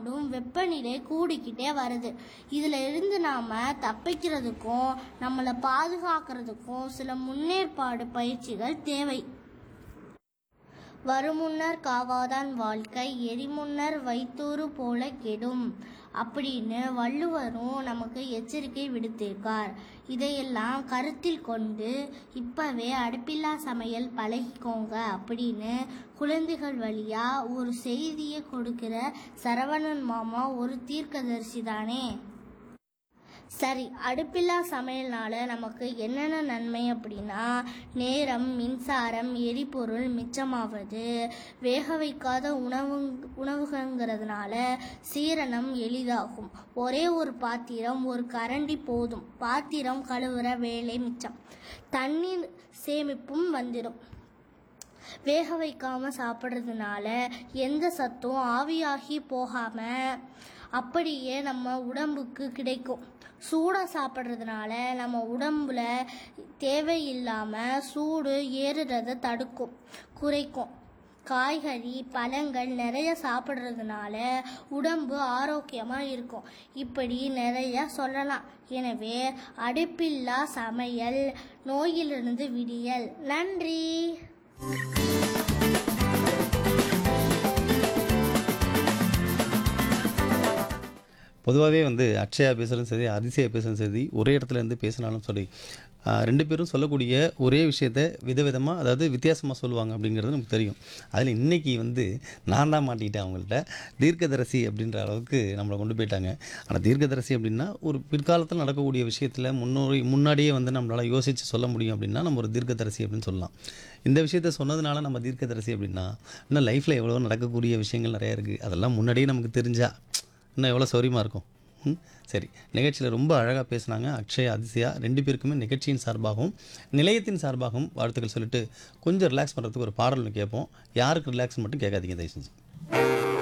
ஆண்டும் வெப்பநிலை கூடிக்கிட்டே வருது இதில் இருந்து நாம் தப்பிக்கிறதுக்கும் நம்மளை பாதுகாக்கிறதுக்கும் சில முன்னேற்பாடு பயிற்சிகள் தேவை வருமுன்னர் காவாதான் வாழ்க்கை எரிமுன்னர் வைத்தூறு போல கெடும் அப்படின்னு வள்ளுவரும் நமக்கு எச்சரிக்கை விடுத்திருக்கார் இதையெல்லாம் கருத்தில் கொண்டு இப்பவே அடுப்பில்லா சமையல் பழகிக்கோங்க அப்படின்னு குழந்தைகள் வழியா ஒரு செய்தியை கொடுக்கிற சரவணன் மாமா ஒரு தீர்க்கதரிசி தானே சரி அடுப்பில்லா சமையல்னால நமக்கு என்னென்ன நன்மை அப்படின்னா நேரம் மின்சாரம் எரிபொருள் மிச்சமாவது வேக வைக்காத உணவு உணவுங்கிறதுனால சீரணம் எளிதாகும் ஒரே ஒரு பாத்திரம் ஒரு கரண்டி போதும் பாத்திரம் கழுவுற வேலை மிச்சம் தண்ணீர் சேமிப்பும் வந்துடும் வேக வைக்காம சாப்பிட்றதுனால எந்த சத்தும் ஆவியாகி போகாம அப்படியே நம்ம உடம்புக்கு கிடைக்கும் சூடாக சாப்பிட்றதுனால நம்ம உடம்புல தேவையில்லாமல் சூடு ஏறுறதை தடுக்கும் குறைக்கும் காய்கறி பழங்கள் நிறைய சாப்பிட்றதுனால உடம்பு ஆரோக்கியமாக இருக்கும் இப்படி நிறைய சொல்லலாம் எனவே அடுப்பில்லா சமையல் நோயிலிருந்து விடியல் நன்றி பொதுவாகவே வந்து அக்ஷயா பேசுகிறதும் சரி அதிசயா பேசுகிறதும் சரி ஒரே இடத்துல இருந்து பேசினாலும் சரி ஆஹ் ரெண்டு பேரும் சொல்லக்கூடிய ஒரே விஷயத்த விதவிதமாக அதாவது வித்தியாசமாக சொல்லுவாங்க அப்படிங்கிறது நமக்கு தெரியும் அதில் இன்றைக்கி வந்து நான் தான் மாட்டிக்கிட்டேன் அவங்கள்ட்ட தீர்க்கதரிசி அப்படின்ற அளவுக்கு நம்மளை கொண்டு போயிட்டாங்க ஆனால் தீர்க்கதரிசி அப்படின்னா ஒரு பிற்காலத்தில் நடக்கக்கூடிய விஷயத்தில் முன்னோரி முன்னாடியே வந்து நம்மளால் யோசித்து சொல்ல முடியும் அப்படின்னா நம்ம ஒரு தீர்க்கதரிசி அப்படின்னு சொல்லலாம் இந்த விஷயத்த சொன்னதுனால நம்ம தீர்க்கதரிசி அப்படின்னா இன்னும் லைஃப்பில் எவ்வளோ நடக்கக்கூடிய விஷயங்கள் நிறையா இருக்குது அதெல்லாம் முன்னாடியே நமக்கு தெரிஞ்சா இன்னும் எவ்வளோ சௌரியமாக இருக்கும் ம் சரி நிகழ்ச்சியில் ரொம்ப அழகாக பேசுனாங்க அக்ஷயா அதிசயா ரெண்டு பேருக்குமே நிகழ்ச்சியின் சார்பாகவும் நிலையத்தின் சார்பாகவும் வாழ்த்துக்கள் சொல்லிட்டு கொஞ்சம் ரிலாக்ஸ் பண்ணுறதுக்கு ஒரு பாடல் ஒன்று கேட்போம் யாருக்கு ரிலாக்ஸ் மட்டும் கேட்காதீங்க தயவு செஞ்சு